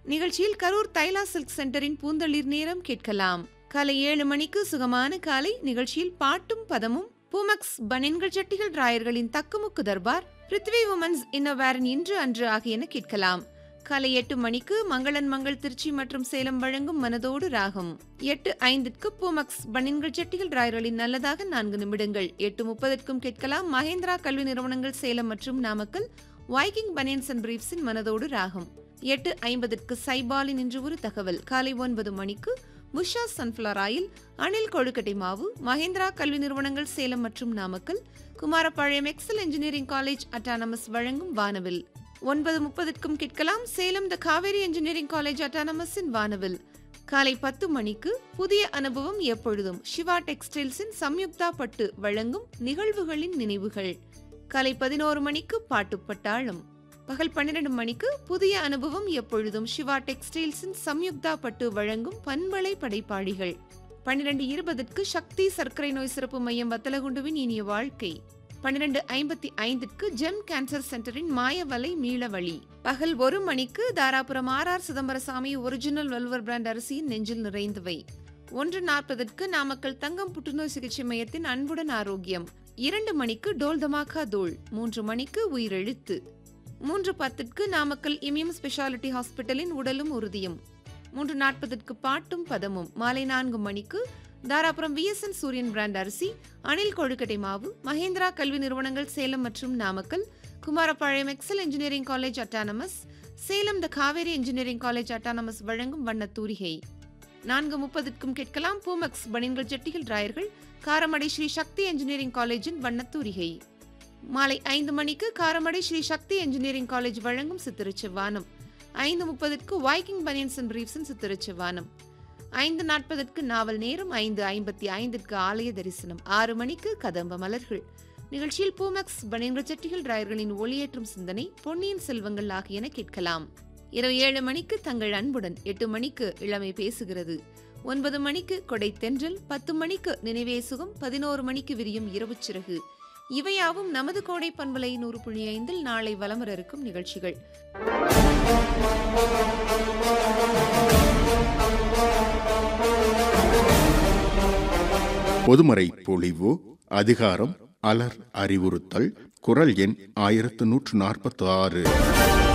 நிகழ்ச்சியில் கரூர் தைலா சில்க் சென்டரின் பூந்தளிர் நேரம் கேட்கலாம் காலை ஏழு மணிக்கு சுகமான காலை நிகழ்ச்சியில் பாட்டும் பதமும் பூமக்ஸ் பனின்கள் சட்டிகள் ராயர்களின் தக்குமுக்கு தர்பார் பிருத்வி உமன்ஸ் இன்னவேரன் இன்று அன்று ஆகியன கேட்கலாம் காலை எட்டு மணிக்கு மங்களன் மங்கள் திருச்சி மற்றும் சேலம் வழங்கும் மனதோடு ராகம் எட்டு ஐந்திற்கு பூமக்ஸ் பனின்கள் செட்டிகள் ராயர்களின் நல்லதாக நான்கு நிமிடங்கள் எட்டு முப்பதற்கும் கேட்கலாம் மகேந்திரா கல்வி நிறுவனங்கள் சேலம் மற்றும் நாமக்கல் வைக்கிங் பனியன்ஸ் அண்ட் பிரீப்ஸின் மனதோடு ராகம் எட்டு ஐம்பதற்கு சைபாலின் இன்று ஒரு தகவல் காலை ஒன்பது மணிக்கு முஷா சன்ஃபிளவர் ஆயில் அணில் கொழுக்கட்டை மாவு மகேந்திரா கல்வி நிறுவனங்கள் சேலம் மற்றும் Namakkal Kumarapalayam Excel engineering college autonomous வழங்கும் வானவில் ஒன்பது முப்பதுக்கும் கேட்கலாம் Salem the Kaveri engineering college அட்டானமஸின் வானவில் காலை பத்து மணிக்கு புதிய அனுபவம் எப்பொழுதும் சிவா டெக்ஸ்டைல்ஸின் சம்யுக்தா பட்டு வழங்கும் நிகழ்வுகளின் நினைவுகள் காலை பதினோரு மணிக்கு பாட்டு பட்டாளம் பகல் பன்னிரண்டு மணிக்கு புதிய அனுபவம் எப்பொழுதும் சிவா டெக்ஸ்டைல்ஸின் சம்யுக்தா பட்டு வழங்கும் பண்பலை படைப்பாளிகள் பன்னிரண்டு இருபதுக்கு சக்தி சர்க்கரை நோய் சிறப்பு மையம் வத்தலகுண்டுவின் இனிய வாழ்க்கை பன்னிரண்டு ஐம்பத்தி ஐந்திற்கு ஜெம் கேன்சர் சென்டரின் மாயவலை மீளவழி பகல் ஒரு மணிக்கு Dharapuram R R Chidambarasamy original வெல்வர் பிராண்ட் அரிசியின் நெஞ்சில் நிறைந்தவை ஒன்று நாற்பதற்கு நாமக்கல் தங்கம் புற்றுநோய் சிகிச்சை மையத்தின் அன்புடன் ஆரோக்கியம் இரண்டு மணிக்கு டோல் தமாக்கா தோல் மூன்று மணிக்கு உயிரெழுத்து மூன்று பத்திற்கு நாமக்கல் இமியம் ஸ்பெஷாலிட்டி ஹாஸ்பிட்டலின் உடலும் உறுதியும் மூன்று நாற்பதற்கு பாட்டும் பதமும் மாலை நான்கு மணிக்கு தாராபுரம் விஎஸ்என் சூரியன் பிராண்ட் அரிசி அணில் கொழுக்கட்டை மாவு மகேந்திரா கல்வி நிறுவனங்கள் சேலம் மற்றும் Namakkal Kumarapalayam Excel engineering college autonomous Salem the Kaveri engineering college autonomous வழங்கும் வண்ண தூரிகை நான்கு முப்பதுக்கும் கேட்கலாம் பூமக்ஸ் பனின்கள் ஜெட்டிகள் ராயர்கள் காரமடை ஸ்ரீ சக்தி இன்ஜினியரிங் காலேஜின் வண்ணத் தூரிகை மாலை ஐந்து மணிக்கு காரமடை ஸ்ரீ சக்தி இன்ஜினியரிங் காலேஜ் வழங்கும் சித்திரச்சு வானம் ஐந்து முப்பதுக்கு வைக்கிங் பனியன்ஸ் அண்ட் பிரீஃப்ஸின் சித்திரச்சு வானம் ஐந்து நாற்பதற்கு நாவல் நேரம் ஐந்து ஐம்பத்தி ஐந்திற்கு ஆலய தரிசனம் ஆறு மணிக்கு கதம்ப மலர்கள் நிகழ்ச்சியில் பூமக்ஸ் பனியன்கள் சட்டிகள் ராயர்களின் ஒளியேற்றும் சிந்தனை பொன்னியின் செல்வங்கள் ஆகியன கேட்கலாம் இரவு ஏழு மணிக்கு தங்கள் அன்புடன் எட்டு மணிக்கு இளமை பேசுகிறது ஒன்பது மணிக்கு கொடை தென்றல் பத்து மணிக்கு நினைவே சுகம் பதினோரு மணிக்கு விரியும் இரவு சிறகு இவையாவும் நமது கோடை பண்பலை நூறு புள்ளி ஐந்தில் நாளை வலமர இருக்கும் நிகழ்ச்சிகள் பொதுமறை பொழிவு அதிகாரம் அலர் அறிவுறுத்தல் குரல் எண் ஆயிரத்து நூற்று நாற்பத்தி ஆறு